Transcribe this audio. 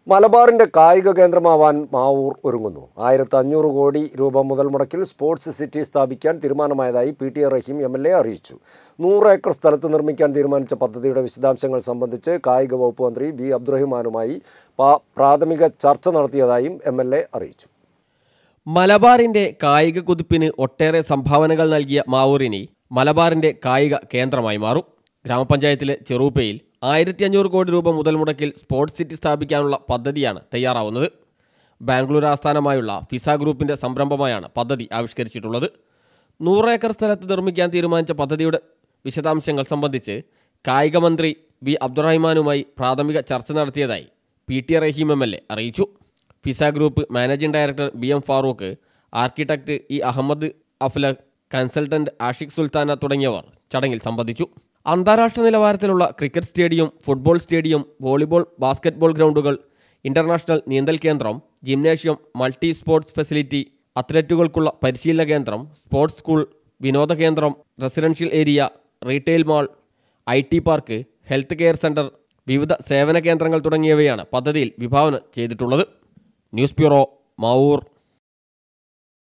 മലബാറിന്റെ കായിക കേന്ദ്രമാവാൻ മാവൂർ ഒരുങ്ങുന്നു ആയിരത്തി അഞ്ഞൂറ് കോടി രൂപ മുതൽ മുടക്കിൽ സ്പോർട്സ് സിറ്റി സ്ഥാപിക്കാൻ തീരുമാനമായതായി P T A Rahim M L A അറിയിച്ചു നൂറ് ഏക്കർ സ്ഥലത്ത് നിർമ്മിക്കാൻ തീരുമാനിച്ച പദ്ധതിയുടെ വിശദാംശങ്ങൾ സംബന്ധിച്ച് കായിക വകുപ്പ് മന്ത്രി വി അബ്ദുറഹിമാനുമായി പാ- പ്രാഥമിക ചർച്ച നടത്തിയതായും എം എൽ എ അറിയിച്ചു മലബാറിന്റെ കായിക കുതിപ്പിന് ഒട്ടേറെ സംഭാവനകൾ നൽകിയ മാവൂരിനി മലബാറിന്റെ കായിക കേന്ദ്രമായി മാറും ഗ്രാമപഞ്ചായത്തിലെ ചെറൂപ്പയിൽ ആയിരത്തി അഞ്ഞൂറ് കോടി രൂപ മുതൽ മുടക്കിൽ സ്പോർട്സ് സിറ്റി സ്ഥാപിക്കാനുള്ള പദ്ധതിയാണ് തയ്യാറാവുന്നത് ബാംഗ്ലൂർ ആസ്ഥാനമായുള്ള ഫിസ ഗ്രൂപ്പിന്റെ സംരംഭമായാണ് പദ്ധതി ആവിഷ്കരിച്ചിട്ടുള്ളത് നൂറ് ഏക്കർ സ്ഥലത്ത് നിർമ്മിക്കാൻ തീരുമാനിച്ച പദ്ധതിയുടെ വിശദാംശങ്ങൾ സംബന്ധിച്ച് കായിക മന്ത്രി വി അബ്ദുറഹിമാനുമായി പ്രാഥമിക ചർച്ച നടത്തിയതായി P T Rahim M L A അറിയിച്ചു Fiza group managing director B M Farooq architect E Ahammed Aflaq consultant Ashiq Sultana തുടങ്ങിയവർ ചടങ്ങിൽ സംബന്ധിച്ചു അന്താരാഷ്ട്ര നിലവാരത്തിലുള്ള cricket stadium football stadium volleyball basketball ഗ്രൗണ്ടുകൾ ഇന്റർനാഷണൽ നീന്തൽ കേന്ദ്രം ജിംനേഷ്യം മൾട്ടി സ്പോർട്സ് ഫെസിലിറ്റി അത്ലറ്റുകൾക്കുള്ള പരിശീലന കേന്ദ്രം സ്പോർട്സ് സ്കൂൾ വിനോദ കേന്ദ്രം residential area retail mall I T park health care centre വിവിധ സേവന കേന്ദ്രങ്ങൾ തുടങ്ങിയവയാണ് പദ്ധതിയിൽ വിഭാവന ചെയ്തിട്ടുള്ളത് ന്യൂസ് ബ്യൂറോ മാവൂർ